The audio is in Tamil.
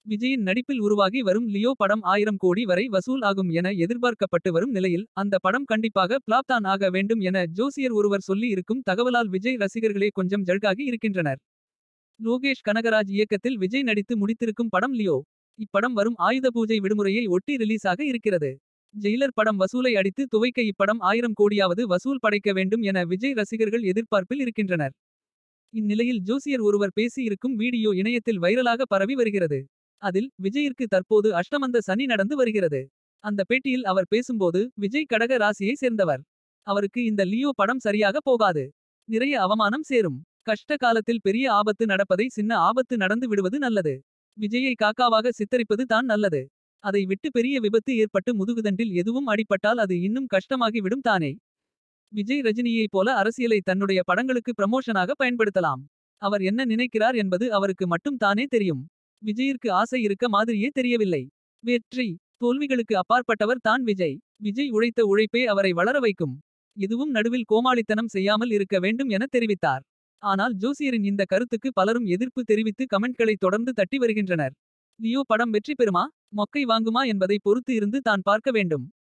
விஜயின் நடிப்பில் உருவாகி வரும் லியோ படம் ஆயிரம் கோடி வரை வசூல் ஆகும் என எதிர்பார்க்கப்பட்டு வரும் நிலையில் அந்த படம் கண்டிப்பாக பிளாப் தான் ஆக வேண்டும் என ஜோசியர் ஒருவர் சொல்லி இருக்கும் தகவலால் விஜய் ரசிகர்களே கொஞ்சம் ஜல்காகி இருக்கின்றனர் லோகேஷ் கனகராஜ் இயக்கத்தில் விஜய் நடித்து முடித்திருக்கும் படம் லியோ இப்படம் வரும் ஆயுத பூஜை விடுமுறையை ஒட்டி ரிலீஸ் ஆக இருக்கிறது ஜெயிலர் படம் வசூலை அடித்து துவைக்க இப்படம் ஆயிரம் கோடியாவது வசூல் படைக்க வேண்டும் என விஜய் ரசிகர்கள் எதிர்பார்ப்பில் இருக்கின்றனர் இந்நிலையில் ஜோசியர் ஒருவர் பேசி இருக்கும் வீடியோ இணையத்தில் வைரலாக பரவி வருகிறது அதில் விஜயிற்கு தற்போது அஷ்டமந்த சனி நடந்து வருகிறது அந்த பேட்டியில் அவர் பேசும்போது விஜய் கடக ராசியை சேர்ந்தவர் அவருக்கு இந்த லியோ படம் சரியாக போகாது நிறைய அவமானம் சேரும் கஷ்ட காலத்தில் பெரிய ஆபத்து நடப்பதை சின்ன ஆபத்து நடந்து விடுவது நல்லது விஜயை காக்காவாக சித்தரிப்பது தான் நல்லது அதை விட்டு பெரிய விபத்து ஏற்பட்டு முதுகுதண்டில் எதுவும் அடிபட்டால் அது இன்னும் கஷ்டமாகி விடும் தானே விஜய் ரஜினியைப் போல அரசியலை தன்னுடைய படங்களுக்கு ப்ரமோஷனாக பயன்படுத்தலாம் அவர் என்ன நினைக்கிறார் என்பது அவருக்கு மட்டும் தானே தெரியும் விஜயிற்கு ஆசை இருக்க மாதிரியே தெரியவில்லை வெற்றி தோல்விகளுக்கு அப்பாற்பட்டவர் தான் விஜய் விஜய் உழைத்த உழைப்பே அவரை வளர வைக்கும் எதுவும் நடுவில் கோமாளித்தனம் செய்யாமல் இருக்க வேண்டும் என தெரிவித்தார் ஆனால் ஜோசியரின் இந்த கருத்துக்கு பலரும் எதிர்ப்பு தெரிவித்து கமெண்ட்களை தொடர்ந்து தட்டி வருகின்றனர் லியோ படம் வெற்றி பெறுமா மொக்கை வாங்குமா என்பதை பொறுத்து இருந்து தான் பார்க்க வேண்டும்